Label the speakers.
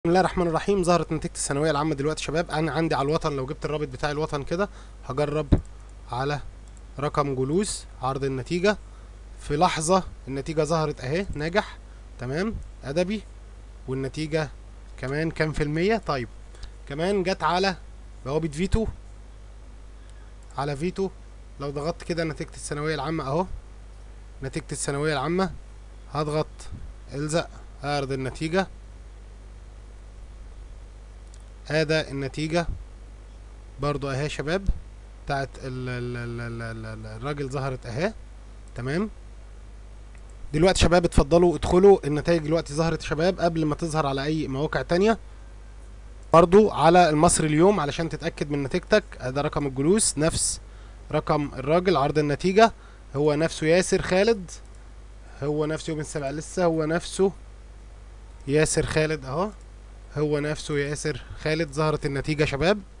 Speaker 1: بسم الله الرحمن الرحيم ظهرت نتيجة الثانوية العامة دلوقتي شباب أنا عندي على الوطن لو جبت الرابط بتاع الوطن كده هجرب على رقم جلوس عرض النتيجة في لحظة النتيجة ظهرت أهي ناجح تمام أدبي والنتيجة كمان كام في المية طيب كمان جت على بوابة فيتو على فيتو لو ضغطت كده نتيجة الثانوية العامة أهو نتيجة الثانوية العامة هضغط الزق اعرض النتيجة هذا النتيجة برضو اهي يا شباب بتاعت ال ال ال ال ال ال الراجل ظهرت اهي تمام دلوقتي شباب اتفضلوا ادخلوا النتائج دلوقتي ظهرت يا شباب قبل ما تظهر على اي مواقع تانية برضو على المصري اليوم علشان تتأكد من نتيجتك ده رقم الجلوس نفس رقم الراجل عرض النتيجة هو نفسه ياسر خالد هو نفسه يوم السبع لسه هو نفسه ياسر خالد اهو هو نفسه ياسر خالد ظهرت النتيجة شباب